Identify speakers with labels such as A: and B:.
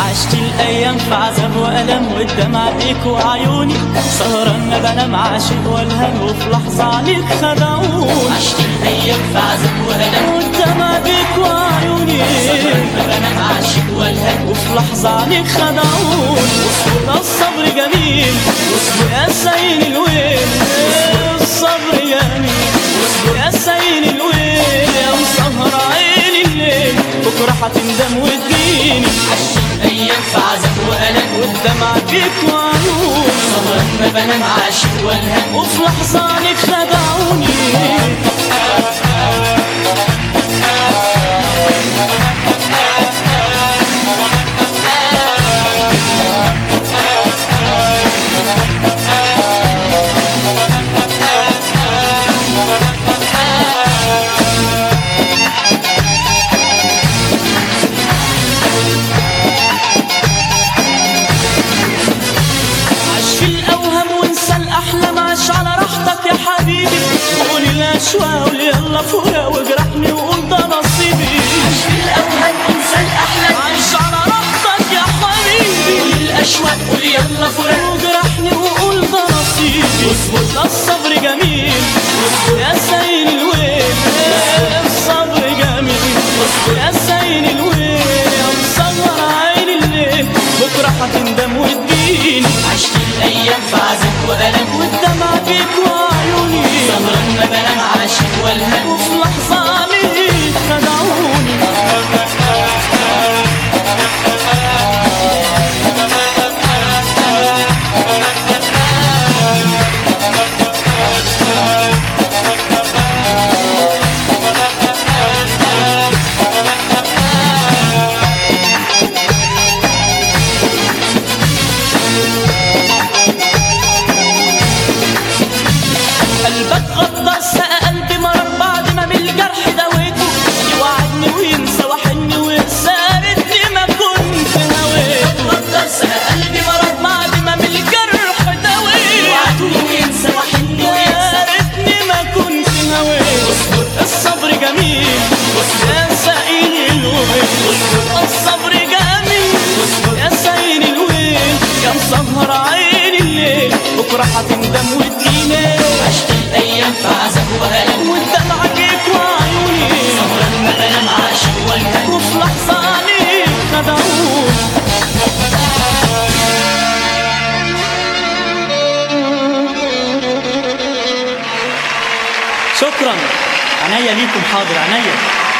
A: عشت الايام في عذاب والم والدمع بيك وعيوني سهران ما بنام عاشق والهم وفي لحظه عليك خدعوني
B: عشت الايام في عذاب والم
A: والدمع بيك وعيوني
B: ما بنام عاشق والهم
A: وفي لحظة عليك خدعوني ده الصبر جميل واصبر يا سيل الويل الصبر جميل واصبر يا سيل الويل يا مسهر عين الليل بكرة هتندم وتديني
B: عشت الايام في عذاب والم
A: والدمع بيك وعيوني
B: سهران ما بنام عاشق والهم
A: وفي لحظة عليك خدعوني عاش في الاوهام وانسى الاحلام عاش على راحتك يا حبيبي قول الاشواق قول يلا فوق واجرحني وقول ده نصيبي
B: في الاوهام انسى الاحلام
A: عايش على راحتك يا حبيبي
B: الاشواق قول يلا فراق
A: واجرحني وقول ده نصيبي واصبر ده الصبر جميل واصبر يا سيل الويل الصبر جميل واصبر يا سيل الويل يا مصغر عين الليل بكره هتندم وتديني
B: عشت الايام في عذاب والم
A: والدمع بيك وعيوني
B: سهران ما بنام عاشق والهم
A: وفي لحظة عليك خدعوني قلبك غدار سقى قلبي مرار بعد ما من الجرح دويته يوعدني وينسى وحني وينسى ريتني ما كنت هويته
B: غدار سنة قلبي مرض
A: بعد ما من الجرح دويته
B: وعدوني وينسى وحني وينسى
A: يا ريتني ما كنت هويته الصبر جميل يا سعيد الويل الصبر جميل يا سعيد الويل يا مسهر عين الليل بكره هتندم وتجيني
B: عشت الايام في عذاب والم
A: والدمع جيك وعيوني
B: سهران ما بنام عاشق والهم
A: وفي لحظة عليك خدعوني شكرا عينيا ليكم حاضر عينيا